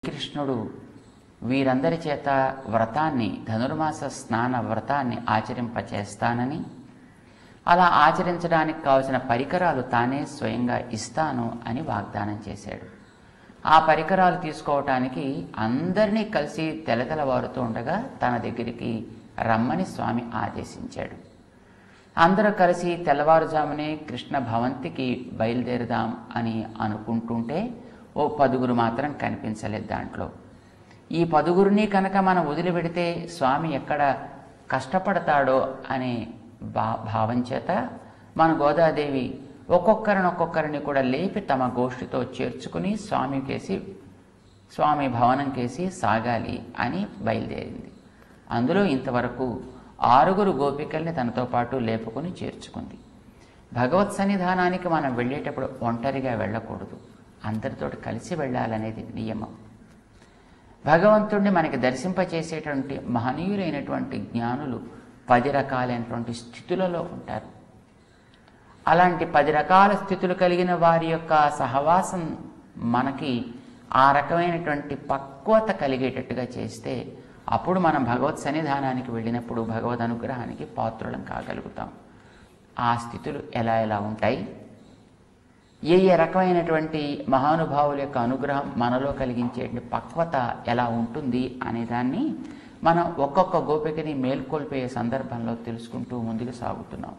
కృష్ణుడు వీరందరి చేత వ్రతాన్ని ధనుర్మాస స్నాన వ్రతాన్ని ఆచరింపచేస్తానని అలా ఆచరించడానికి కావలసిన పరికరాలు తానే స్వయంగా ఇస్తాను అని వాగ్దానం చేశాడు ఆ పరికరాలు తీసుకోవటానికి అందరినీ కలిసి తెలతెలవారుతూ ఉండగా తన దగ్గరికి రమ్మని స్వామి ఆదేశించాడు అందరూ కలిసి తెల్లవారుజామునే కృష్ణ భవంతికి బయలుదేరదాం అని అనుకుంటుంటే ఓ పదుగురు మాత్రం కనిపించలేదు దాంట్లో ఈ పదుగురిని కనుక మనం వదిలిపెడితే స్వామి ఎక్కడ కష్టపడతాడో అనే భా భావం చేత మన గోదాదేవి ఒక్కొక్కరిని ఒక్కొక్కరిని కూడా లేపి తమ గోష్ఠితో చేర్చుకుని స్వామి కేసి స్వామి భవనం కేసి సాగాలి అని బయలుదేరింది అందులో ఇంతవరకు ఆరుగురు గోపికల్ని తనతో పాటు లేపుకొని చేర్చుకుంది భగవత్ సన్నిధానానికి మనం వెళ్ళేటప్పుడు ఒంటరిగా వెళ్ళకూడదు అందరితోటి కలిసి వెళ్ళాలనేది నియమం భగవంతుణ్ణి మనకి దర్శింపచేసేటువంటి మహనీయులైనటువంటి జ్ఞానులు పది రకాలైనటువంటి స్థితులలో ఉంటారు అలాంటి పది రకాల స్థితులు కలిగిన వారి యొక్క సహవాసం మనకి ఆ రకమైనటువంటి పక్వత కలిగేటట్టుగా చేస్తే అప్పుడు మనం భగవత్ సన్నిధానానికి వెళ్ళినప్పుడు భగవద్ అనుగ్రహానికి పాత్రులం కాగలుగుతాం ఆ స్థితులు ఎలా ఎలా ఉంటాయి ఏ ఏ రకమైనటువంటి మహానుభావుల యొక్క అనుగ్రహం మనలో కలిగించే పక్వత ఎలా ఉంటుంది అనే దాన్ని మనం ఒక్కొక్క గోపికని మేల్కొల్పే సందర్భంలో తెలుసుకుంటూ ముందుకు సాగుతున్నాం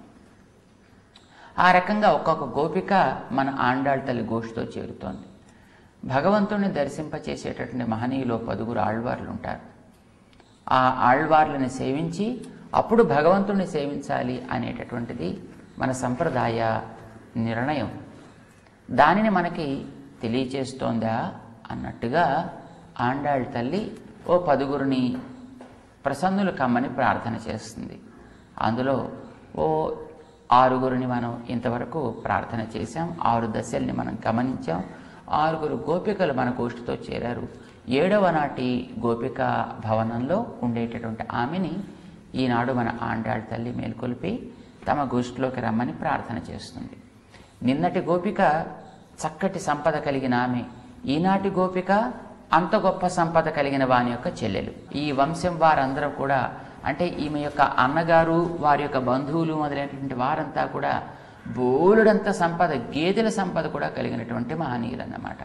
ఆ రకంగా ఒక్కొక్క గోపిక మన ఆండాళ్ తల్లి గోష్ఠితో చేరుతోంది భగవంతుణ్ణి దర్శింపచేసేటటువంటి మహనీయులో పదుగురు ఆళ్వార్లు ఉంటారు ఆ ఆళ్వార్లని సేవించి అప్పుడు భగవంతుణ్ణి సేవించాలి అనేటటువంటిది మన సంప్రదాయ నిర్ణయం దానిని మనకి తెలియచేస్తోందా అన్నట్టుగా ఆండాళ్ తల్లి ఓ పదుగురిని ప్రసన్నులు కమ్మని ప్రార్థన చేస్తుంది అందులో ఓ ఆరుగురిని మనం ఇంతవరకు ప్రార్థన చేశాం ఆరు దశల్ని మనం గమనించాం ఆరుగురు గోపికలు మన గోష్ఠితో చేరారు ఏడవ నాటి గోపిక భవనంలో ఉండేటటువంటి ఆమెని ఈనాడు మన ఆండాళ్ తల్లి మేల్కొల్పి తమ గోష్ఠిలోకి రమ్మని ప్రార్థన చేస్తుంది నిన్నటి గోపిక చక్కటి సంపద కలిగిన ఆమె ఈనాటి గోపిక అంత గొప్ప సంపద కలిగిన వాని యొక్క చెల్లెలు ఈ వంశం వారందరూ కూడా అంటే ఈమె యొక్క అన్నగారు వారి యొక్క బంధువులు మొదలైనటువంటి వారంతా కూడా బోలుడంత సంపద గేదెల సంపద కూడా కలిగినటువంటి మహనీయులు అన్నమాట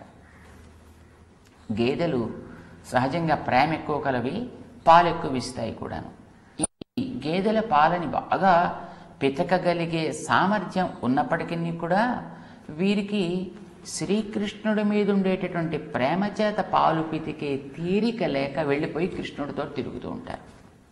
గేదెలు సహజంగా ప్రేమ ఎక్కువ కలవి పాలు ఎక్కువ ఇస్తాయి కూడాను ఈ గేదెల పాలని బాగా పితకగలిగే సామర్థ్యం ఉన్నప్పటికీ కూడా వీరికి శ్రీకృష్ణుడి మీద ఉండేటటువంటి ప్రేమ చేత పాలు పితికే తీరిక లేక వెళ్ళిపోయి కృష్ణుడితో తిరుగుతూ ఉంటారు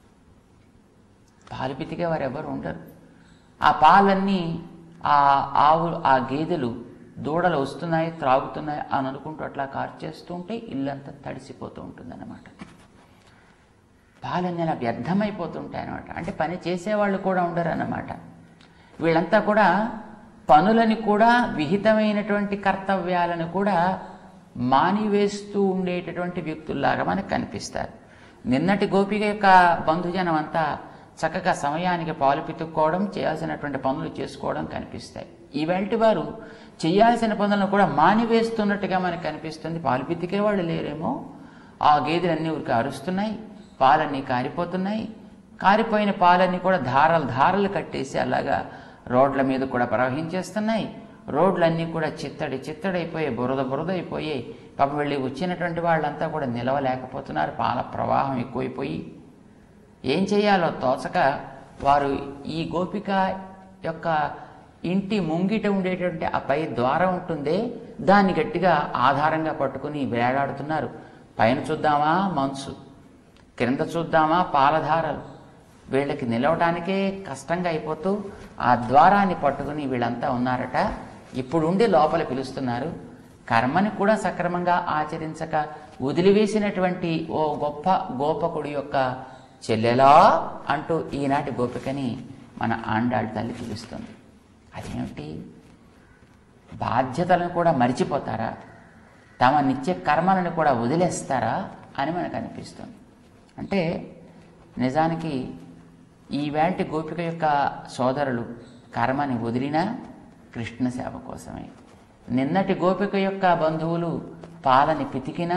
పాలు పితికే వారు ఎవరు ఉండరు ఆ పాలన్నీ ఆ ఆవు ఆ గేదెలు దూడలు వస్తున్నాయి త్రాగుతున్నాయి అని అనుకుంటూ అట్లా కార్చేస్తూ ఉంటే ఇల్లంతా తడిసిపోతూ ఉంటుందన్నమాట పాలన్నీ అలా వ్యర్థమైపోతుంటాయి అనమాట అంటే పని చేసేవాళ్ళు కూడా ఉండరు అన్నమాట వీళ్ళంతా కూడా పనులని కూడా విహితమైనటువంటి కర్తవ్యాలను కూడా మానివేస్తూ ఉండేటటువంటి వ్యక్తుల్లాగా మనకు కనిపిస్తారు నిన్నటి గోపిక యొక్క బంధుజనం అంతా చక్కగా సమయానికి పాలు పితుక్కోవడం చేయాల్సినటువంటి పనులు చేసుకోవడం కనిపిస్తాయి ఈవేళటి వారు చేయాల్సిన పనులను కూడా మానివేస్తున్నట్టుగా మనకు కనిపిస్తుంది పాలు పితికే వాళ్ళు లేరేమో ఆ గేదెలన్నీ ఊరికి అరుస్తున్నాయి పాలన్నీ కారిపోతున్నాయి కారిపోయిన పాలన్నీ కూడా ధారలు ధారలు కట్టేసి అలాగా రోడ్ల మీద కూడా ప్రవహించేస్తున్నాయి రోడ్లన్నీ కూడా చిత్తడి చిత్తడైపోయి బురద బురద అయిపోయి పాపం వెళ్ళి వచ్చినటువంటి వాళ్ళంతా కూడా నిలవలేకపోతున్నారు పాల ప్రవాహం ఎక్కువైపోయి ఏం చేయాలో తోచక వారు ఈ గోపిక యొక్క ఇంటి ముంగిట ఉండేటువంటి ఆ పై ద్వారం ఉంటుందే దాన్ని గట్టిగా ఆధారంగా పట్టుకుని వేలాడుతున్నారు పైన చూద్దామా మంచు క్రింద చూద్దామా పాలధారలు వీళ్ళకి నిలవటానికే కష్టంగా అయిపోతూ ఆ ద్వారాన్ని పట్టుకుని వీళ్ళంతా ఉన్నారట ఇప్పుడుండి లోపల పిలుస్తున్నారు కర్మని కూడా సక్రమంగా ఆచరించక వదిలివేసినటువంటి ఓ గొప్ప గోపకుడి యొక్క చెల్లెలా అంటూ ఈనాటి గోపికని మన ఆండాళ్ళ తల్లి పిలుస్తుంది అదేమిటి బాధ్యతలను కూడా మరిచిపోతారా తమ నిత్య కర్మలను కూడా వదిలేస్తారా అని మనకు అనిపిస్తుంది అంటే నిజానికి ఈవేళటి గోపిక యొక్క సోదరులు కర్మని వదిలినా కృష్ణ సేవ కోసమే నిన్నటి గోపిక యొక్క బంధువులు పాలని పితికినా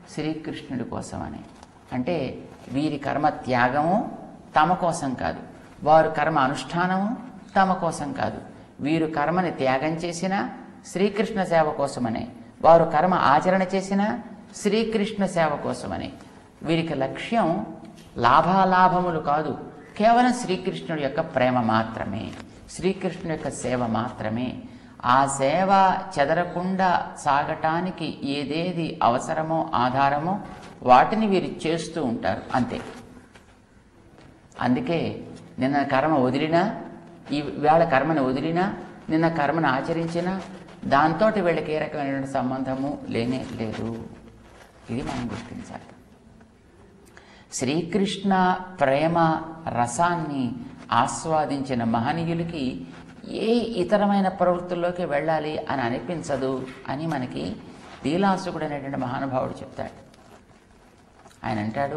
శ్రీకృష్ణుడి కోసమని అంటే వీరి కర్మ త్యాగము తమ కోసం కాదు వారు కర్మ అనుష్ఠానము తమ కోసం కాదు వీరు కర్మని త్యాగం చేసిన శ్రీకృష్ణ సేవ కోసమనే వారు కర్మ ఆచరణ చేసిన శ్రీకృష్ణ సేవ కోసమని వీరికి లక్ష్యం లాభాలాభములు కాదు కేవలం శ్రీకృష్ణుడి యొక్క ప్రేమ మాత్రమే శ్రీకృష్ణుడి యొక్క సేవ మాత్రమే ఆ సేవ చెదరకుండా సాగటానికి ఏదేది అవసరమో ఆధారమో వాటిని వీరు చేస్తూ ఉంటారు అంతే అందుకే నిన్న కర్మ వదిలినా ఈ వేళ కర్మను వదిలినా నిన్న కర్మను ఆచరించినా దాంతో వీళ్ళకి ఏ రకమైనటువంటి సంబంధము లేనే లేదు ఇది మనం గుర్తించాలి శ్రీకృష్ణ ప్రేమ రసాన్ని ఆస్వాదించిన మహనీయులకి ఏ ఇతరమైన ప్రవృత్తుల్లోకి వెళ్ళాలి అని అనిపించదు అని మనకి లీలాసుకుడు అనేటువంటి మహానుభావుడు చెప్తాడు ఆయన అంటాడు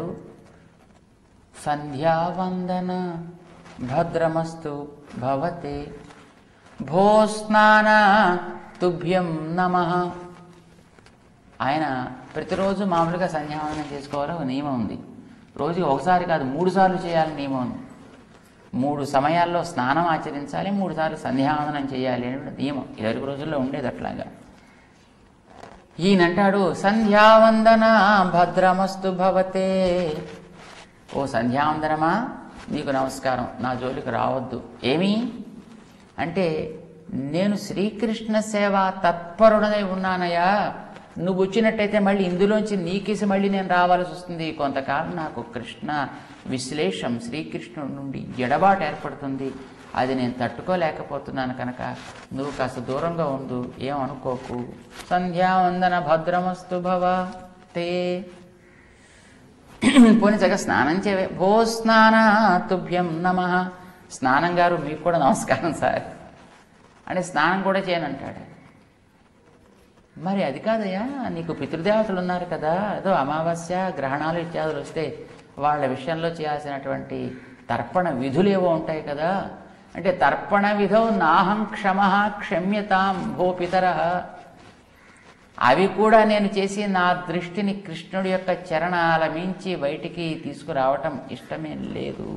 సంధ్యావందన భద్రమస్తు భవతే భోస్నాన తుభ్యం నమ ఆయన ప్రతిరోజు మామూలుగా సంధ్యావందనం చేసుకోవాలని ఒక నియమం ఉంది రోజుకి ఒకసారి కాదు మూడు సార్లు చేయాలని నియమం ఉంది మూడు సమయాల్లో స్నానం ఆచరించాలి మూడు సార్లు సంధ్యావందనం చేయాలి అనే నియమం ఇదివరకు రోజుల్లో ఉండేది అట్లాగా ఈయనంటాడు సంధ్యావందన భద్రమస్తు భవతే ఓ సంధ్యావందనమా నీకు నమస్కారం నా జోలికి రావద్దు ఏమి అంటే నేను శ్రీకృష్ణ సేవ తత్పరుడనై ఉన్నానయ్యా నువ్వు వచ్చినట్టయితే మళ్ళీ ఇందులోంచి నీకేసి మళ్ళీ నేను రావాల్సి వస్తుంది కొంతకాలం నాకు కృష్ణ విశ్లేషం శ్రీకృష్ణుడి నుండి ఎడబాటు ఏర్పడుతుంది అది నేను తట్టుకోలేకపోతున్నాను కనుక నువ్వు కాస్త దూరంగా ఉండు ఏమనుకోకు సంధ్యావందన భద్రమస్తు భవ తే పోనీ చక్కగా స్నానం చేయవే భో స్నాన తుభ్యం నమ స్నానం గారు మీకు కూడా నమస్కారం సార్ అంటే స్నానం కూడా చేయనంటాడు మరి అది కాదయ్యా నీకు పితృదేవతలు ఉన్నారు కదా ఏదో అమావాస్య గ్రహణాలు ఇత్యాదులు వస్తే వాళ్ళ విషయంలో చేయాల్సినటువంటి తర్పణ విధులు ఏవో ఉంటాయి కదా అంటే తర్పణ విధౌ నాహం క్షమ క్షమ్యతాం భో పితర అవి కూడా నేను చేసి నా దృష్టిని కృష్ణుడి యొక్క చరణాల మించి బయటికి తీసుకురావటం ఇష్టమే లేదు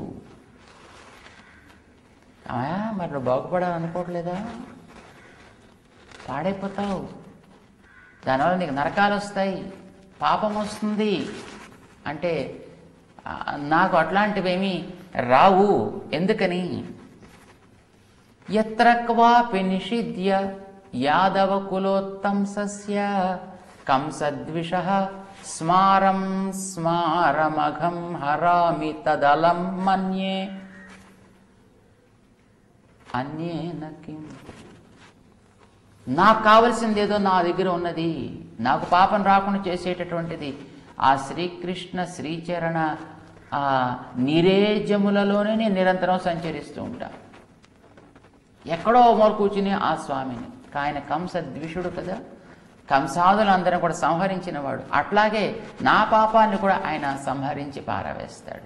అమ్మా మరి నువ్వు బాగుపడాలనుకోవట్లేదా పాడైపోతావు దానివల్ల నీకు నరకాలు వస్తాయి పాపం వస్తుంది అంటే ఆ, నాకు అట్లాంటివేమీ రావు ఎందుకని ఎత్ర క్వాపి నిషిధ్య యాదవ కులోత్తంసస్య కంసద్విష స్మారం స్మారమఘం హరామి తదలం మన్యే అన్యేన కిం నాకు కావలసింది ఏదో నా దగ్గర ఉన్నది నాకు పాపం రాకుండా చేసేటటువంటిది ఆ శ్రీకృష్ణ శ్రీచరణ ఆ నిరేజములలోనే నేను నిరంతరం సంచరిస్తూ ఉంటా ఎక్కడో మోరు కూర్చుని ఆ స్వామిని ఆయన కంస ద్విషుడు కదా కంసాదులందరం కూడా సంహరించిన వాడు అట్లాగే నా పాపాన్ని కూడా ఆయన సంహరించి పారవేస్తాడు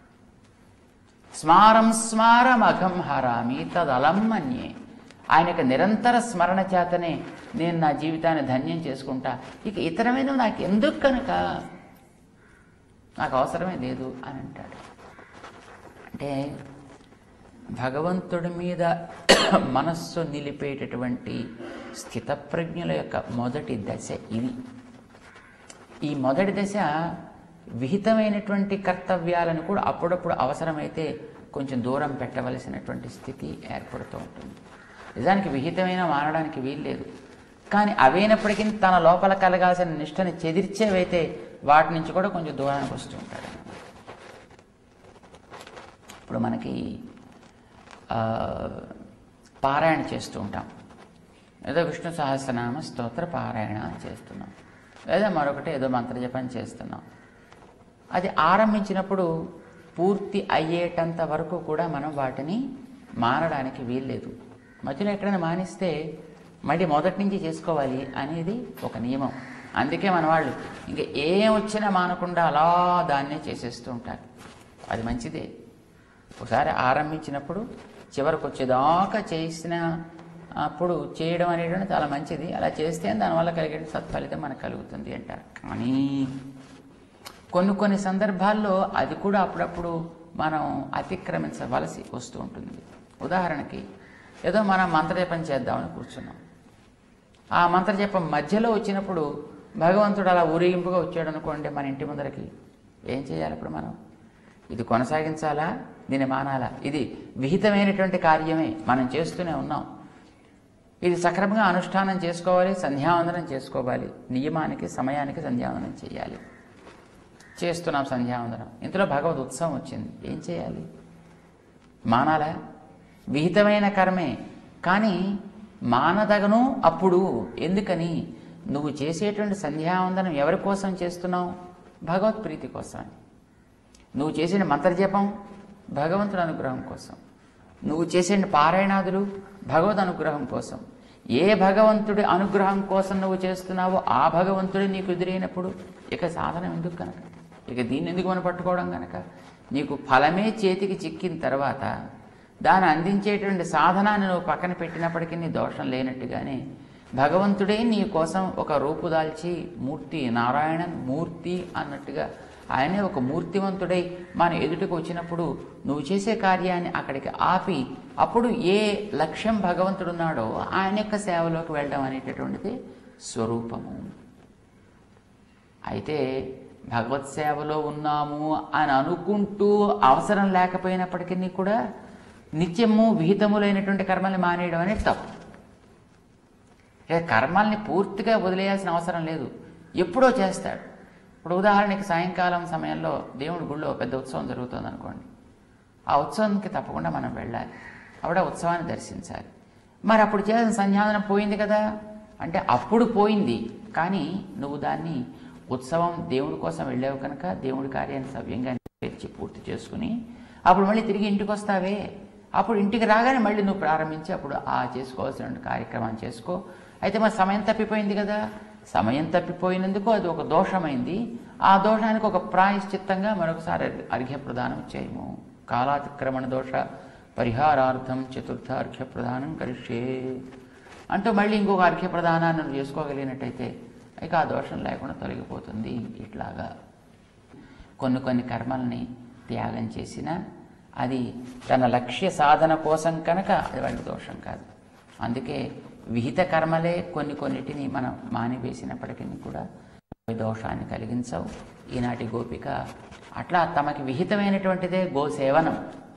స్మారం స్మారం అఘం హరామి తదలం మన్యే ఆయనకు నిరంతర స్మరణ చేతనే నేను నా జీవితాన్ని ధన్యం చేసుకుంటా ఇక ఇతరమైన నాకు ఎందుకు కనుక నాకు అవసరమే లేదు అని అంటాడు అంటే భగవంతుడి మీద మనస్సు నిలిపేటటువంటి స్థితప్రజ్ఞుల యొక్క మొదటి దశ ఇది ఈ మొదటి దశ విహితమైనటువంటి కర్తవ్యాలను కూడా అప్పుడప్పుడు అవసరమైతే కొంచెం దూరం పెట్టవలసినటువంటి స్థితి ఏర్పడుతూ ఉంటుంది నిజానికి విహితమైన మారడానికి వీల్లేదు కానీ అవైనప్పటికీ తన లోపల కలగాల్సిన నిష్టని చెదిర్చేవైతే వాటి నుంచి కూడా కొంచెం దూరానికి వస్తూ ఉంటాడు ఇప్పుడు మనకి ఆ, పారాయణ చేస్తూ ఉంటాం ఏదో విష్ణు సహస్రనామ స్తోత్ర పారాయణ చేస్తున్నాం లేదా మరొకటి ఏదో మంత్రజపం చేస్తున్నాం అది ఆరంభించినప్పుడు పూర్తి అయ్యేటంత వరకు కూడా మనం వాటిని మారడానికి వీల్లేదు మధ్యలో ఎక్కడైనా మానిస్తే మళ్ళీ మొదటి నుంచి చేసుకోవాలి అనేది ఒక నియమం అందుకే మన వాళ్ళు ఇంకా ఏం వచ్చినా మానకుండా అలా దాన్నే చేసేస్తూ ఉంటారు అది మంచిదే ఒకసారి ఆరంభించినప్పుడు చివరికి వచ్చేదాకా చేసిన అప్పుడు చేయడం అనేటువంటి చాలా మంచిది అలా చేస్తే దానివల్ల కలిగే సత్ఫలితం మనకు కలుగుతుంది అంటారు కానీ కొన్ని కొన్ని సందర్భాల్లో అది కూడా అప్పుడప్పుడు మనం అతిక్రమించవలసి వస్తూ ఉంటుంది ఉదాహరణకి ఏదో మనం మంత్రజపం చేద్దామని కూర్చున్నాం ఆ మంత్రజపం మధ్యలో వచ్చినప్పుడు భగవంతుడు అలా ఊరేగింపుగా వచ్చాడు అనుకోండి మన ఇంటి ముందరకి ఏం చేయాలి ఇప్పుడు మనం ఇది కొనసాగించాలా దీన్ని మానాలా ఇది విహితమైనటువంటి కార్యమే మనం చేస్తూనే ఉన్నాం ఇది సక్రమంగా అనుష్ఠానం చేసుకోవాలి సంధ్యావందనం చేసుకోవాలి నియమానికి సమయానికి సంధ్యావందనం చేయాలి చేస్తున్నాం సంధ్యావందనం ఇందులో భగవద్ ఉత్సవం వచ్చింది ఏం చేయాలి మానాలా విహితమైన కర్మే కానీ మానదగను అప్పుడు ఎందుకని నువ్వు చేసేటువంటి సంధ్యావందనం ఎవరి కోసం చేస్తున్నావు భగవత్ ప్రీతి కోసం నువ్వు చేసిన మంత్రజపం భగవంతుడి అనుగ్రహం కోసం నువ్వు చేసే పారాయణాదులు భగవద్ అనుగ్రహం కోసం ఏ భగవంతుడి అనుగ్రహం కోసం నువ్వు చేస్తున్నావో ఆ భగవంతుడి నీకు ఎదురైనప్పుడు ఇక సాధనం ఎందుకు కనుక ఇక దీన్ని ఎందుకు మనం పట్టుకోవడం కనుక నీకు ఫలమే చేతికి చిక్కిన తర్వాత దాన్ని అందించేటువంటి సాధనాన్ని నువ్వు పక్కన పెట్టినప్పటికీ నీ దోషం లేనట్టుగానే భగవంతుడే నీ కోసం ఒక రూపుదాల్చి మూర్తి నారాయణన్ మూర్తి అన్నట్టుగా ఆయనే ఒక మూర్తివంతుడై మన ఎదుటికి వచ్చినప్పుడు నువ్వు చేసే కార్యాన్ని అక్కడికి ఆపి అప్పుడు ఏ లక్ష్యం భగవంతుడున్నాడో ఆయన యొక్క సేవలోకి వెళ్ళడం అనేటటువంటిది స్వరూపము అయితే భగవత్ సేవలో ఉన్నాము అని అనుకుంటూ అవసరం లేకపోయినప్పటికీ కూడా నిత్యము విహితములైనటువంటి కర్మల్ని మానేయడం అనేది తప్పు ఇక కర్మల్ని పూర్తిగా వదిలేయాల్సిన అవసరం లేదు ఎప్పుడో చేస్తాడు ఇప్పుడు ఉదాహరణకి సాయంకాలం సమయంలో దేవుడి గుళ్ళో పెద్ద ఉత్సవం జరుగుతుంది అనుకోండి ఆ ఉత్సవానికి తప్పకుండా మనం వెళ్ళాలి అప్పుడు ఆ ఉత్సవాన్ని దర్శించాలి మరి అప్పుడు చేసిన సంధ్యాదనం పోయింది కదా అంటే అప్పుడు పోయింది కానీ నువ్వు దాన్ని ఉత్సవం దేవుడి కోసం వెళ్ళావు కనుక దేవుడి కార్యాన్ని సవ్యంగా నెరవేర్చి పూర్తి చేసుకుని అప్పుడు మళ్ళీ తిరిగి ఇంటికి వస్తావే అప్పుడు ఇంటికి రాగానే మళ్ళీ నువ్వు ప్రారంభించి అప్పుడు ఆ చేసుకోవాల్సిన కార్యక్రమాన్ని చేసుకో అయితే మరి సమయం తప్పిపోయింది కదా సమయం తప్పిపోయినందుకు అది ఒక దోషమైంది ఆ దోషానికి ఒక ప్రాయశ్చిత్తంగా మరొకసారి అర్ఘ్య ప్రదానం చేయము కాలాతిక్రమణ దోష పరిహారార్థం చతుర్థ అర్ఘ్య ప్రదానం కరిష్యే అంటూ మళ్ళీ ఇంకొక అర్ఘ్య ప్రదానాన్ని నువ్వు చేసుకోగలిగినట్టయితే ఇక ఆ దోషం లేకుండా తొలగిపోతుంది ఇట్లాగా కొన్ని కొన్ని కర్మల్ని త్యాగం చేసిన అది తన లక్ష్య సాధన కోసం కనుక అది వాడి దోషం కాదు అందుకే విహిత కర్మలే కొన్ని కొన్నిటిని మనం మానివేసినప్పటికీ కూడా అవి దోషాన్ని కలిగించవు ఈనాటి గోపిక అట్లా తమకి విహితమైనటువంటిదే గోసేవనం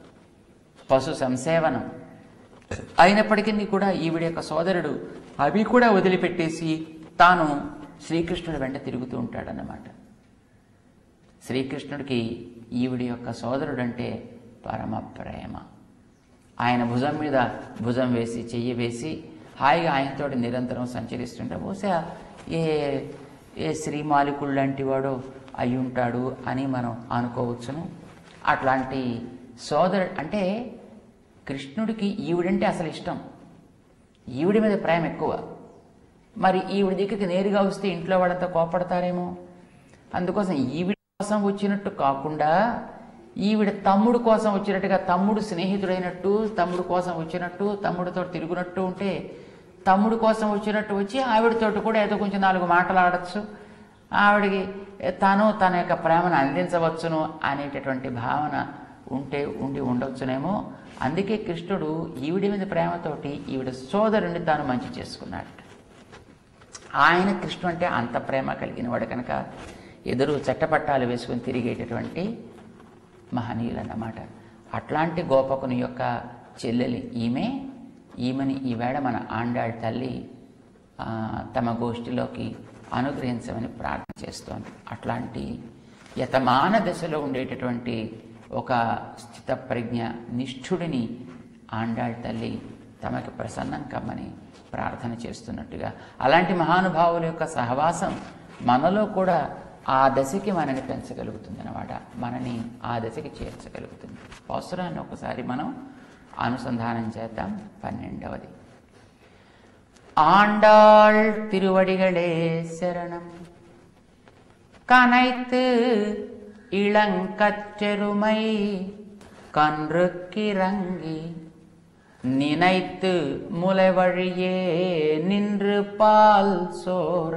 పశు సంసేవనం అయినప్పటికీ కూడా ఈవిడ యొక్క సోదరుడు అవి కూడా వదిలిపెట్టేసి తాను శ్రీకృష్ణుడి వెంట తిరుగుతూ ఉంటాడన్నమాట శ్రీకృష్ణుడికి ఈవిడి యొక్క సోదరుడంటే పరమ ప్రేమ ఆయన భుజం మీద భుజం వేసి చెయ్యి వేసి హాయిగా ఆయనతోటి నిరంతరం సంచరిస్తుంటే బహుశా ఏ ఏ శ్రీమాలికుడు లాంటి వాడో అయి ఉంటాడు అని మనం అనుకోవచ్చును అట్లాంటి సోదరు అంటే కృష్ణుడికి ఈవిడంటే అసలు ఇష్టం ఈవిడి మీద ప్రేమ ఎక్కువ మరి ఈవిడి దగ్గరికి నేరుగా వస్తే ఇంట్లో వాళ్ళంతా కోపడతారేమో అందుకోసం ఈవిడ కోసం వచ్చినట్టు కాకుండా ఈవిడ తమ్ముడు కోసం వచ్చినట్టుగా తమ్ముడు స్నేహితుడైనట్టు తమ్ముడు కోసం వచ్చినట్టు తమ్ముడితో తిరుగునట్టు ఉంటే తమ్ముడు కోసం వచ్చినట్టు వచ్చి ఆవిడతోటి కూడా ఏదో కొంచెం నాలుగు మాటలాడచ్చు ఆవిడికి తాను తన యొక్క ప్రేమను అందించవచ్చును అనేటటువంటి భావన ఉంటే ఉండి ఉండొచ్చునేమో అందుకే కృష్ణుడు ఈవిడి మీద ప్రేమతోటి ఈవిడ సోదరుణ్ణి తాను మంచి చేసుకున్నాడు ఆయన కృష్ణుడు అంటే అంత ప్రేమ కలిగిన వాడు కనుక ఎదురు చట్టపట్టాలు వేసుకుని తిరిగేటటువంటి మహనీయులన్నమాట అట్లాంటి గోపకుని యొక్క చెల్లెలి ఈమె ఈమెని ఈవేళ మన ఆండాళ్ తల్లి ఆ, తమ గోష్ఠిలోకి అనుగ్రహించమని ప్రార్థన చేస్తోంది అట్లాంటి యతమాన దశలో ఉండేటటువంటి ఒక స్థితప్రజ్ఞ నిష్ఠుడిని ఆండాళ్ తల్లి తమకి ప్రసన్నం కమ్మని ప్రార్థన చేస్తున్నట్టుగా అలాంటి మహానుభావుల యొక్క సహవాసం మనలో కూడా ఆ దశకి మనని పెంచగలుగుతుంది అనమాట మనని ఆ దశకి చేర్చగలుగుతుంది అవసరాన్ని ఒకసారి మనం అనుసంధానం చేద్దాం పన్నెండవది ஆண்டாள் திருவடிகளே சரணம் கனைத்து இளங்கற்றெருமை கன்றுக்கிறங்கி நினைத்து முலை வழியே நின்று பால் சோர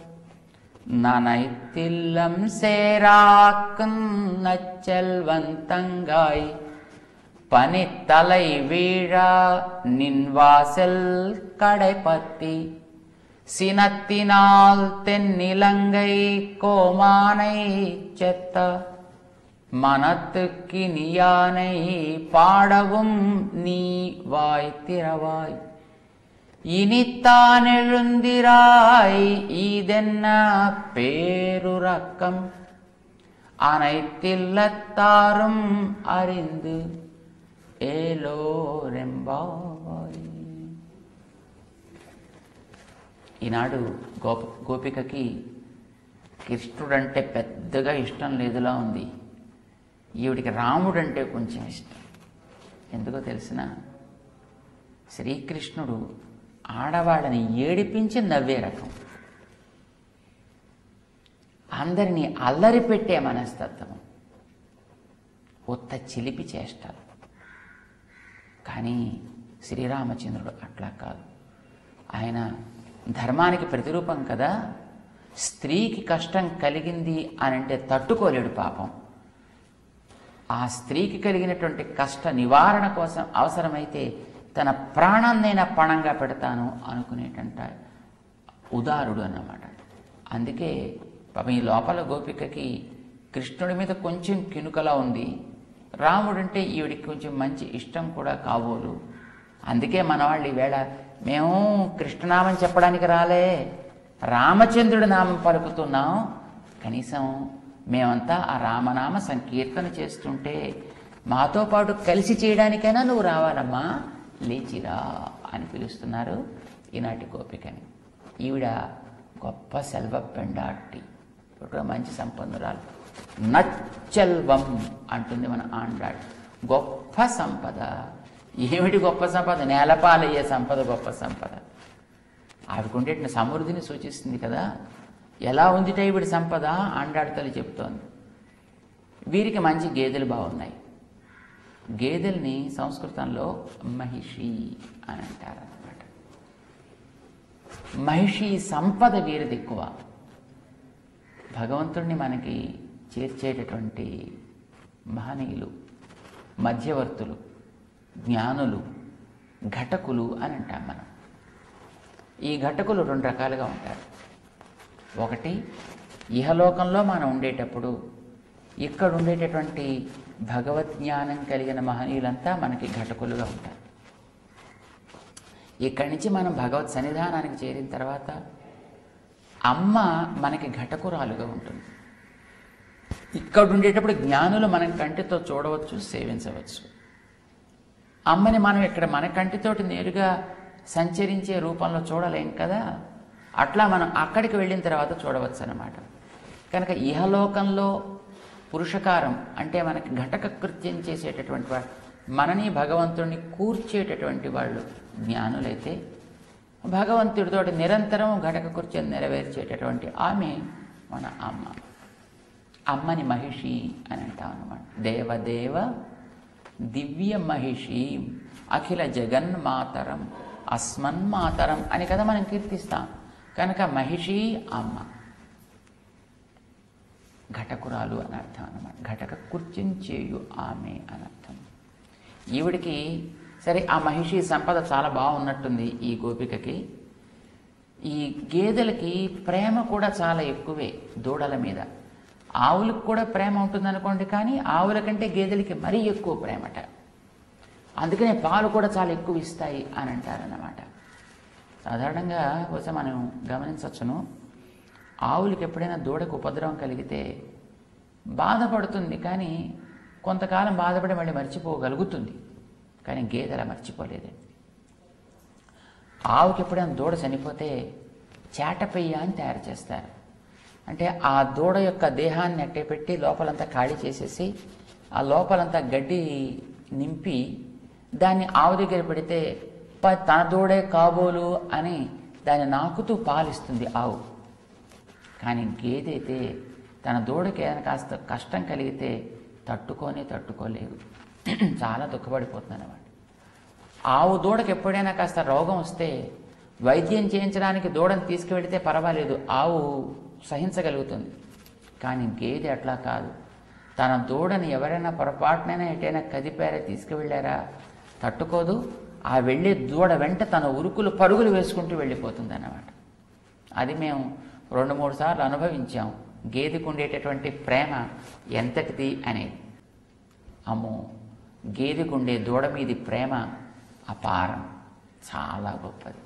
நனைத்தில்லம் சேராக்கும் நச்செல்வந்தங்காய் பனித்தலை வீழா நின்வாசல் கடைப்பத்தி சினத்தினால் தென்னிலங்கை கோமானை செத்த மனத்துக்கினியானை பாடவும் நீ வாய் திறவாய் இனித்தான் எழுந்திராய் ஈதென்ன பேருறக்கம் அனைத்தில்லத்தாரும் அறிந்து ఏలోరెంబాయ్ ఈనాడు గోప గోపికకి కృష్ణుడంటే పెద్దగా ఇష్టం లేదులా ఉంది ఈవిడికి రాముడంటే కొంచెం ఇష్టం ఎందుకో తెలిసిన శ్రీకృష్ణుడు ఆడవాళ్ళని ఏడిపించి నవ్వే రకం అందరినీ అల్లరి పెట్టే మనస్తత్వం ఉత్త చిలిపి చేస్తారు కానీ శ్రీరామచంద్రుడు అట్లా కాదు ఆయన ధర్మానికి ప్రతిరూపం కదా స్త్రీకి కష్టం కలిగింది అని అంటే తట్టుకోలేడు పాపం ఆ స్త్రీకి కలిగినటువంటి కష్ట నివారణ కోసం అవసరమైతే తన ప్రాణాన్నైనా పణంగా పెడతాను అనుకునేటంట ఉదారుడు అన్నమాట అందుకే పాపం ఈ లోపల గోపికకి కృష్ణుడి మీద కొంచెం కినుకలా ఉంది రాముడంటే ఈవిడికి కొంచెం మంచి ఇష్టం కూడా కాబోలు అందుకే మన వాళ్ళు ఈవేళ మేము కృష్ణనామం చెప్పడానికి రాలే రామచంద్రుడి నామం పలుకుతున్నాం కనీసం మేమంతా ఆ రామనామ సంకీర్తన చేస్తుంటే మాతో పాటు కలిసి చేయడానికైనా నువ్వు రావాలమ్మా లేచిరా అని పిలుస్తున్నారు ఈనాటి గోపికని ఈవిడ గొప్ప సెల్వ పెండాటి ఒక మంచి సంపన్నురాలు నచ్చల్వం అంటుంది మన ఆండాడు గొప్ప సంపద ఏమిటి గొప్ప సంపద నేలపాలయ్యే సంపద గొప్ప సంపద ఆవిడకుండేటిన సమృద్ధిని సూచిస్తుంది కదా ఎలా ఉందిట ఈవిడి సంపద ఆండాడు తల్లి చెప్తోంది వీరికి మంచి గేదెలు బాగున్నాయి గేదెల్ని సంస్కృతంలో మహిషి అని అంటారన్నమాట మహిషి సంపద వీరిది ఎక్కువ భగవంతుణ్ణి మనకి చేర్చేటటువంటి మహనీయులు మధ్యవర్తులు జ్ఞానులు ఘటకులు అని అంటాం మనం ఈ ఘటకులు రెండు రకాలుగా ఉంటారు ఒకటి ఇహలోకంలో మనం ఉండేటప్పుడు ఇక్కడ ఉండేటటువంటి భగవత్ జ్ఞానం కలిగిన మహనీయులంతా మనకి ఘటకులుగా ఉంటారు ఇక్కడి నుంచి మనం భగవత్ సన్నిధానానికి చేరిన తర్వాత అమ్మ మనకి ఘటకురాలుగా ఉంటుంది ఇక్కడ ఉండేటప్పుడు జ్ఞానులు మనం కంటితో చూడవచ్చు సేవించవచ్చు అమ్మని మనం ఇక్కడ మన కంటితోటి నేరుగా సంచరించే రూపంలో చూడలేం కదా అట్లా మనం అక్కడికి వెళ్ళిన తర్వాత చూడవచ్చు అన్నమాట కనుక ఇహలోకంలో పురుషకారం అంటే మనకి ఘటక కృత్యం చేసేటటువంటి వాడు మనని భగవంతుడిని కూర్చేటటువంటి వాళ్ళు జ్ఞానులైతే భగవంతుడితో నిరంతరం ఘటక కృత్యం నెరవేర్చేటటువంటి ఆమె మన అమ్మ అమ్మని మహిషి అని అంటాం అన్నమాట దేవదేవ దివ్య మహిషి అఖిల జగన్మాతరం అస్మన్మాతరం అని కదా మనం కీర్తిస్తాం కనుక మహిషి అమ్మ ఘటకురాలు అని అర్థం అన్నమాట ఘటక కృత్యం చేయు ఆమె అని అర్థం ఈవిడికి సరే ఆ మహిషి సంపద చాలా బాగున్నట్టుంది ఈ గోపికకి ఈ గేదెలకి ప్రేమ కూడా చాలా ఎక్కువే దూడల మీద ఆవులకు కూడా ప్రేమ ఉంటుంది అనుకోండి కానీ ఆవుల కంటే గేదెలకి మరీ ఎక్కువ ప్రేమట అందుకనే పాలు కూడా చాలా ఎక్కువ ఇస్తాయి అని అంటారన్నమాట సాధారణంగా బహుశా మనం గమనించవచ్చును ఆవులకి ఎప్పుడైనా దూడకు ఉపద్రవం కలిగితే బాధపడుతుంది కానీ కొంతకాలం బాధపడి మళ్ళీ మర్చిపోగలుగుతుంది కానీ గేదెల మర్చిపోలేదండి ఆవుకి ఎప్పుడైనా దూడ చనిపోతే చేటపెయ్య అని తయారు చేస్తారు అంటే ఆ దూడ యొక్క దేహాన్ని అట్టే పెట్టి లోపలంతా ఖాళీ చేసేసి ఆ లోపలంతా గడ్డి నింపి దాన్ని ఆవు దగ్గర పెడితే ప- తన దూడే కాబోలు అని దాన్ని నాకుతూ పాలిస్తుంది ఆవు కానీ గేదె అయితే తన దూడకి ఏదైనా కాస్త కష్టం కలిగితే తట్టుకొని తట్టుకోలేదు చాలా దుఃఖపడిపోతుంది అన్నమాట ఆవు దూడకి ఎప్పుడైనా కాస్త రోగం వస్తే వైద్యం చేయించడానికి దూడని తీసుకువెళితే పర్వాలేదు ఆవు సహించగలుగుతుంది కానీ గేదె అట్లా కాదు తన దూడని ఎవరైనా పొరపాటునైనా ఎటైనా కదిపారా తీసుకువెళ్ళారా తట్టుకోదు ఆ వెళ్ళే దూడ వెంట తన ఉరుకులు పరుగులు వేసుకుంటూ వెళ్ళిపోతుంది అన్నమాట అది మేము రెండు మూడు సార్లు అనుభవించాం గేదెకు ఉండేటటువంటి ప్రేమ ఎంతటిది అనేది అమ్మో గేదెకుండే దూడ మీది ప్రేమ అపారం చాలా గొప్పది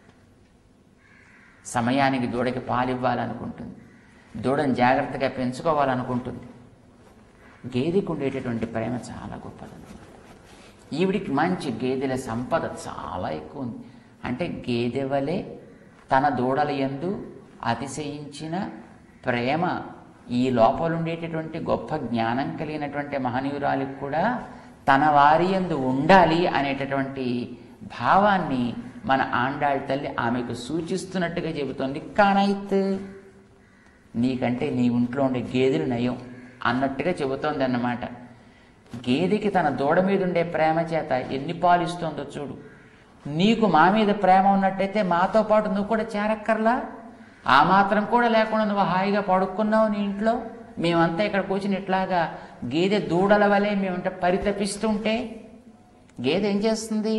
సమయానికి దూడకి పాలు ఇవ్వాలనుకుంటుంది దూడను జాగ్రత్తగా పెంచుకోవాలనుకుంటుంది గేదెకు ఉండేటటువంటి ప్రేమ చాలా గొప్పదన్నమాట ఈవిడికి మంచి గేదెల సంపద చాలా ఎక్కువ ఉంది అంటే గేదె వలె తన దూడల యందు అతిశయించిన ప్రేమ ఈ లోపల ఉండేటటువంటి గొప్ప జ్ఞానం కలిగినటువంటి మహనీయురాలికి కూడా తన వారి యందు ఉండాలి అనేటటువంటి భావాన్ని మన ఆండాళ్ళ తల్లి ఆమెకు సూచిస్తున్నట్టుగా చెబుతోంది కానైత్ నీకంటే నీ ఇంట్లో ఉండే గేదెలు నయం అన్నట్టుగా చెబుతోంది అన్నమాట గేదెకి తన దూడ మీద ఉండే ప్రేమ చేత ఎన్ని పాలు ఇస్తుందో చూడు నీకు మా మీద ప్రేమ ఉన్నట్టయితే మాతో పాటు నువ్వు కూడా చేరక్కర్లా ఆ మాత్రం కూడా లేకుండా నువ్వు హాయిగా పడుకున్నావు నీ ఇంట్లో మేమంతా ఇక్కడ కూర్చుని ఇట్లాగా గేదె దూడల వలె మేమంటే పరితపిస్తుంటే గేదె ఏం చేస్తుంది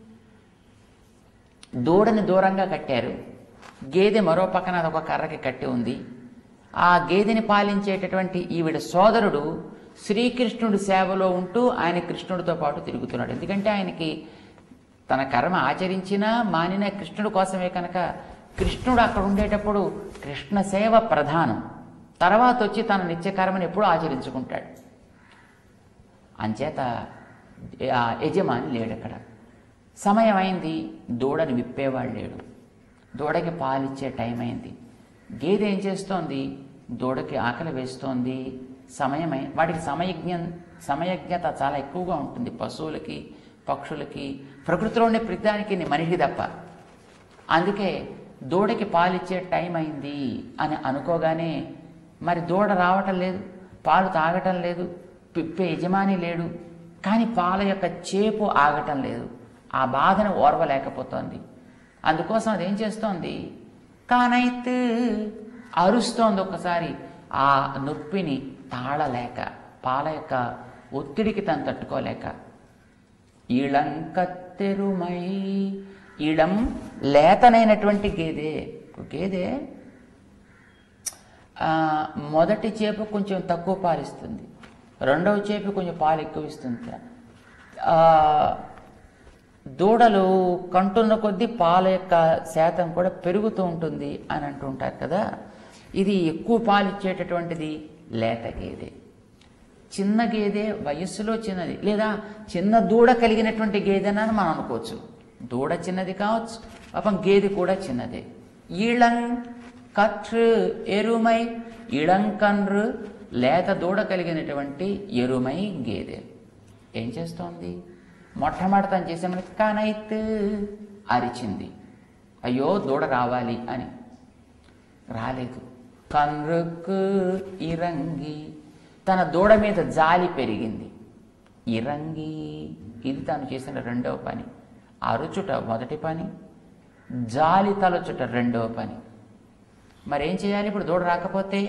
దూడని దూరంగా కట్టారు గేదె మరో పక్కన అదొక కర్రకి కట్టి ఉంది ఆ గేదెని పాలించేటటువంటి ఈవిడ సోదరుడు శ్రీకృష్ణుడి సేవలో ఉంటూ ఆయన కృష్ణుడితో పాటు తిరుగుతున్నాడు ఎందుకంటే ఆయనకి తన కర్మ ఆచరించినా మానిన కృష్ణుడి కోసమే కనుక కృష్ణుడు అక్కడ ఉండేటప్పుడు కృష్ణ సేవ ప్రధానం తర్వాత వచ్చి తన నిత్య కర్మని ఎప్పుడూ ఆచరించుకుంటాడు అంచేత ఆ యజమాని లేడు అక్కడ సమయం అయింది దూడని విప్పేవాడు లేడు దూడకి పాలిచ్చే టైం అయింది గేదె ఏం చేస్తోంది దూడకి ఆకలి వేస్తోంది సమయమై వాటికి సమయజ్ఞ సమయజ్ఞత చాలా ఎక్కువగా ఉంటుంది పశువులకి పక్షులకి ప్రకృతిలో ఉండే ప్రతిదానికి మనిషి తప్ప అందుకే దూడకి పాలిచ్చే టైం అయింది అని అనుకోగానే మరి దూడ రావటం లేదు పాలు తాగటం లేదు పిప్పే యజమాని లేడు కానీ పాల యొక్క చేపు ఆగటం లేదు ఆ బాధను ఓర్వలేకపోతోంది అందుకోసం అదేం చేస్తోంది కానైతే అరుస్తోంది ఒకసారి ఆ నొప్పిని తాళలేక పాల యొక్క ఒత్తిడికి తను తట్టుకోలేక ఇళంకత్తెరుమై ఇళం లేతనైనటువంటి గేదె గేదె ఆ, మొదటి చేపు కొంచెం తక్కువ పాలిస్తుంది రెండవ చేపు కొంచెం పాలు ఎక్కువ ఇస్తుంది ఆ, దూడలు కంటున్న కొద్దీ పాల యొక్క శాతం కూడా పెరుగుతూ ఉంటుంది అని అంటుంటారు కదా ఇది ఎక్కువ పాలు ఇచ్చేటటువంటిది లేత గేదె చిన్న గేదె వయస్సులో చిన్నది లేదా చిన్న దూడ కలిగినటువంటి గేదె అని మనం అనుకోవచ్చు దూడ చిన్నది కావచ్చు పాపం గేదె కూడా చిన్నదే ఈళం కట్రు ఎరుమై ఇళంకన్రు లేత దూడ కలిగినటువంటి ఎరుమై గేదె ఏం చేస్తోంది మొట్టమొదట తను చేసే మనకి కానైత్ అరిచింది అయ్యో దూడ రావాలి అని రాలేదు కన్రుకు ఇరంగి తన దూడ మీద జాలి పెరిగింది ఇరంగి ఇది తాను చేసిన రెండవ పని అరుచుట మొదటి పని జాలి తలచుట రెండవ పని మరేం చేయాలి ఇప్పుడు దూడ రాకపోతే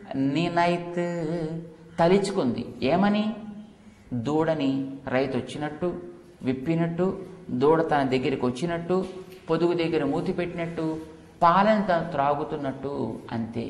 నేనైత్ తలుచుకుంది ఏమని దూడని రైతు వచ్చినట్టు విప్పినట్టు దూడ తన దగ్గరికి వచ్చినట్టు పొదుగు దగ్గర మూతి పెట్టినట్టు పాలను తను త్రాగుతున్నట్టు అంతే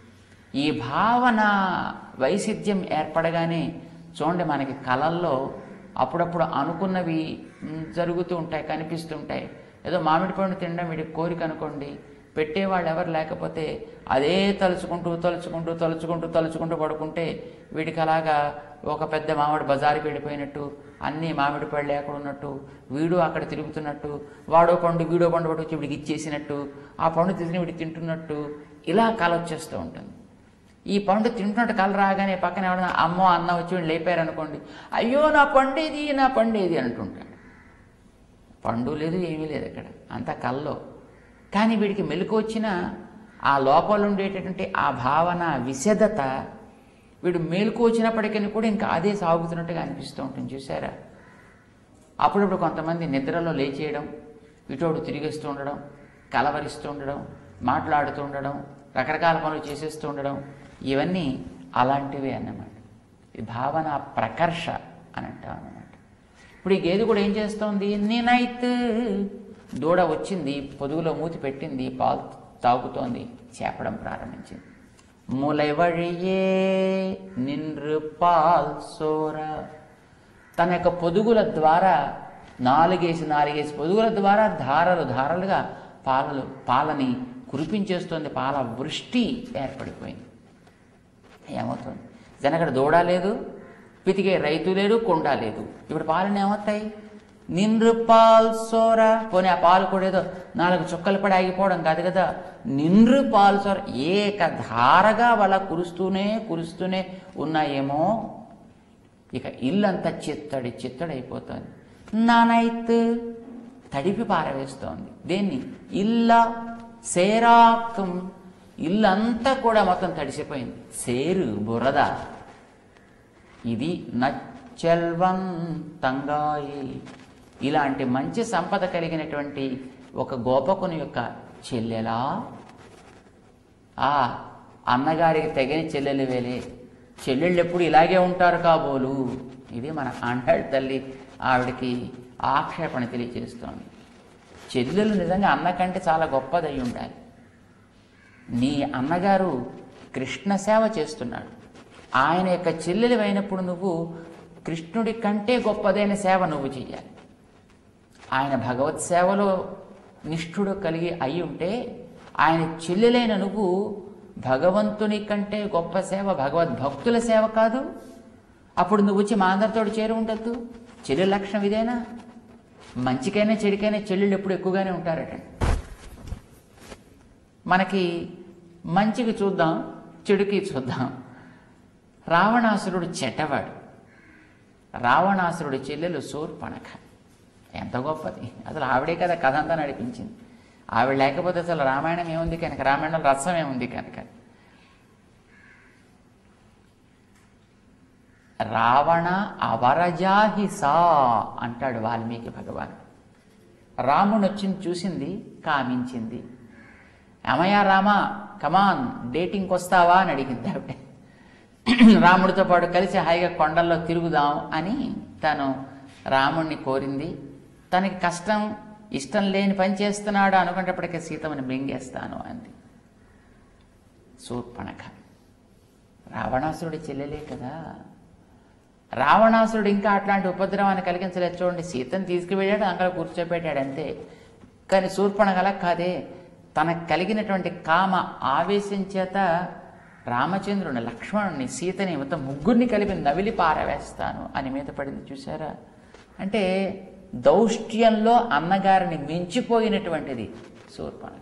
ఈ భావన వైసిద్ధ్యం ఏర్పడగానే చూడండి మనకి కళల్లో అప్పుడప్పుడు అనుకున్నవి మ్, జరుగుతూ ఉంటాయి కనిపిస్తుంటాయి ఏదో మామిడి పండు తినడం వీడికి కోరిక అనుకోండి పెట్టేవాళ్ళు ఎవరు లేకపోతే అదే తలుచుకుంటూ తలుచుకుంటూ తలుచుకుంటూ తలుచుకుంటూ పడుకుంటే వీడికి అలాగా ఒక పెద్ద మామిడి బజారుకి వెళ్ళిపోయినట్టు అన్ని మామిడి పళ్ళు అక్కడ ఉన్నట్టు వీడు అక్కడ తిరుగుతున్నట్టు వాడో పండు వీడో పండు పట్టుకొచ్చి వీడికి ఇచ్చేసినట్టు ఆ పండు తిని వీడికి తింటున్నట్టు ఇలా కళ వచ్చేస్తూ ఉంటుంది ఈ పండు తింటున్నట్టు కళ రాగానే పక్కన ఎవడన్నా అమ్మో అన్న వచ్చి వీళ్ళు లేపారు అనుకోండి అయ్యో నా పండేది నా పండేది అంటుంటాడు పండు లేదు ఏమీ లేదు అక్కడ అంతా కల్లో కానీ వీడికి మెలకు వచ్చిన ఆ లోపల ఉండేటటువంటి ఆ భావన విషదత వీడు మేలుకు వచ్చినప్పటికీ కూడా ఇంకా అదే సాగుతున్నట్టుగా అనిపిస్తూ ఉంటుంది చూసారా అప్పుడప్పుడు కొంతమంది నిద్రలో లేచేయడం ఇటోడు తిరిగేస్తూ ఉండడం కలవరిస్తూ ఉండడం మాట్లాడుతూ ఉండడం రకరకాల పనులు చేసేస్తూ ఉండడం ఇవన్నీ అలాంటివే అన్నమాట ఈ భావన ప్రకర్ష అని అంటాం అన్నమాట ఇప్పుడు ఈ గేదె కూడా ఏం చేస్తోంది నేనైతే దూడ వచ్చింది పొదుగులో మూతి పెట్టింది పాలు తాగుతోంది చేపడం ప్రారంభించింది ములై వழிయే నిన్రు పాల్ సోర తన యొక్క పొదుగుల ద్వారా నాలుగేసి నాలుగేసి పొదుగుల ద్వారా ధారలు ధారలుగా పాలలు పాలని కురిపించేస్తుంది పాల వృష్టి ఏర్పడిపోయింది ఏమవుతుంది జనగడ దూడ లేదు పితికే రైతు లేడు కొండ లేదు ఇప్పుడు పాలన ఏమవుతాయి నిన్ను పాల్ సోర పోనీ ఆ పాలు కూడా ఏదో నాలుగు చుక్కలు పడి ఆగిపోవడం కాదు కదా నిన్ను పాలు సోర ఏకధారగా వాళ్ళ కురుస్తూనే కురుస్తూనే ఉన్నాయేమో ఇక ఇల్లంతా చిత్తడి చిత్తడైపోతుంది నానైత్ తడిపి పారవేస్తోంది దేన్ని ఇల్ల సేరాకం ఇల్లంతా కూడా మొత్తం తడిసిపోయింది సేరు బురద ఇది నచ్చెల్వంతంగాయి ఇలాంటి మంచి సంపద కలిగినటువంటి ఒక గోపకుని యొక్క చెల్లెలా ఆ అన్నగారికి తగిన చెల్లెలు వేలే చెల్లెళ్ళు ఎప్పుడు ఇలాగే ఉంటారు కాబోలు ఇది మన ఆండాళ్ళ తల్లి ఆవిడకి ఆక్షేపణ తెలియజేస్తోంది చెల్లెలు నిజంగా అన్న కంటే చాలా గొప్పదై ఉండాలి నీ అన్నగారు కృష్ణ సేవ చేస్తున్నాడు ఆయన యొక్క చెల్లెలు అయినప్పుడు నువ్వు కృష్ణుడి కంటే గొప్పదైన సేవ నువ్వు చెయ్యాలి ఆయన భగవత్ సేవలో నిష్ఠుడు కలిగి అయి ఉంటే ఆయన చెల్లెలైన నువ్వు భగవంతుని కంటే గొప్ప సేవ భగవద్భక్తుల సేవ కాదు అప్పుడు నువ్వు వచ్చి మా అందరితో చేరి ఉండద్దు చెల్లెల లక్షణం ఇదేనా మంచికైనా చెడికైనా చెల్లెళ్ళు ఎప్పుడు ఎక్కువగానే ఉంటారటండి మనకి మంచికి చూద్దాం చెడుకి చూద్దాం రావణాసురుడు చెడ్డవాడు రావణాసురుడి చెల్లెలు శూర్పణఖ ఎంత గొప్పది అసలు ఆవిడే కదా కథ అంతా నడిపించింది ఆవిడ లేకపోతే అసలు రామాయణం ఏముంది కనుక రామాయణం రసం ఏముంది కనుక రావణ అవరజాహి సా అంటాడు వాల్మీకి భగవాన్ రాముడు వచ్చింది చూసింది కామించింది అమయా రామ కమాన్ డేటింగ్కి వస్తావా అని అడిగింది ఆవిడ రాముడితో పాటు కలిసి హాయిగా కొండల్లో తిరుగుదాం అని తను రాముణ్ణి కోరింది తనకి కష్టం ఇష్టం లేని పని చేస్తున్నాడు అనుకునేటప్పటికీ సీతమని మింగేస్తాను అంది శూర్పణఖ రావణాసురుడి చెల్లెలే కదా రావణాసురుడు ఇంకా అట్లాంటి ఉపద్రవాన్ని కలిగించలేదు చూడండి సీతను తీసుకువెళ్ళాడు అక్కడ కూర్చోబెట్టాడు అంతే కానీ శూర్పణగల కాదే తనకు కలిగినటువంటి కామ ఆవేశం చేత రామచంద్రుని లక్ష్మణుని సీతని మొత్తం ముగ్గురిని కలిపి నవిలి పారవేస్తాను అని మీద పడింది చూసారా అంటే దౌష్ట్యంలో అన్నగారిని మించిపోయినటువంటిది శూర్పణఖ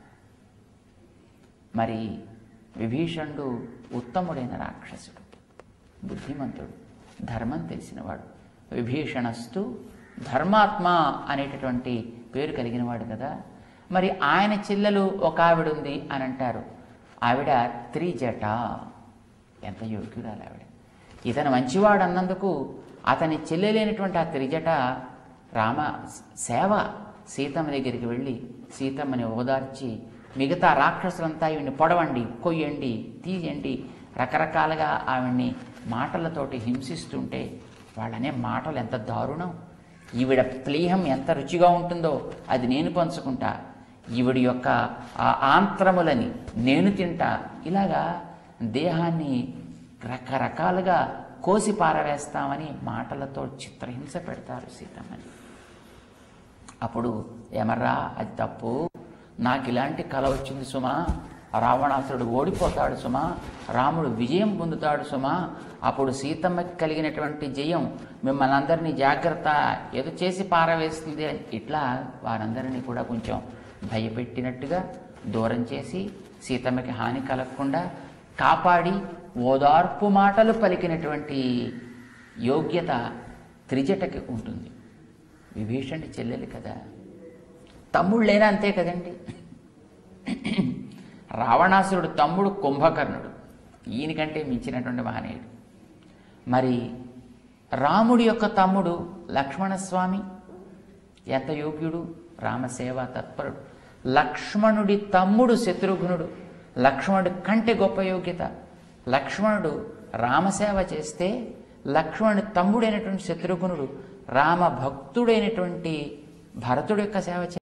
మరి విభీషణుడు ఉత్తముడైన రాక్షసుడు బుద్ధిమంతుడు ధర్మం తెలిసినవాడు విభీషణస్తు ధర్మాత్మ అనేటటువంటి పేరు కలిగినవాడు కదా మరి ఆయన చెల్లెలు ఒక ఆవిడ ఉంది అని అంటారు ఆవిడ త్రిజట ఎంత యోగ్యురాలు ఆవిడ ఇతను మంచివాడు అన్నందుకు అతని చెల్లెలైనటువంటి ఆ త్రిజట రామ సేవ సీతమ్మ దగ్గరికి వెళ్ళి సీతమ్మని ఓదార్చి మిగతా రాక్షసులంతా ఈవిని పొడవండి కొయ్యండి తీయండి రకరకాలుగా ఆవిడ్ని మాటలతోటి హింసిస్తుంటే వాళ్ళనే మాటలు ఎంత దారుణం ఈవిడ ప్లీహం ఎంత రుచిగా ఉంటుందో అది నేను పంచుకుంటా ఈవిడి యొక్క ఆ ఆంత్రములని నేను తింటా ఇలాగా దేహాన్ని రకరకాలుగా కోసి పారవేస్తామని మాటలతో చిత్రహింస పెడతారు సీతమ్మని అప్పుడు ఏమర్రా అది తప్పు నాకు ఇలాంటి కళ వచ్చింది సుమా రావణాసురుడు ఓడిపోతాడు సుమా రాముడు విజయం పొందుతాడు సుమా అప్పుడు సీతమ్మకి కలిగినటువంటి జయం మిమ్మల్ని అందరినీ జాగ్రత్త ఏదో చేసి పారవేస్తుంది అని ఇట్లా వారందరినీ కూడా కొంచెం భయపెట్టినట్టుగా దూరం చేసి సీతమ్మకి హాని కలగకుండా కాపాడి ఓదార్పు మాటలు పలికినటువంటి యోగ్యత త్రిజటకి ఉంటుంది విభీషణి చెల్లెలు కదా తమ్ముళ్ళైనా అంతే కదండి రావణాసురుడు తమ్ముడు కుంభకర్ణుడు ఈయనకంటే మించినటువంటి మహనీయుడు మరి రాముడి యొక్క తమ్ముడు లక్ష్మణస్వామి ఎంత యోగ్యుడు రామసేవ తత్పరుడు లక్ష్మణుడి తమ్ముడు శత్రుఘ్నుడు లక్ష్మణుడి కంటే గొప్ప యోగ్యత లక్ష్మణుడు రామసేవ చేస్తే లక్ష్మణుడి తమ్ముడైనటువంటి శత్రుఘ్నుడు రామ భక్తుడైనటువంటి భరతుడి యొక్క సేవ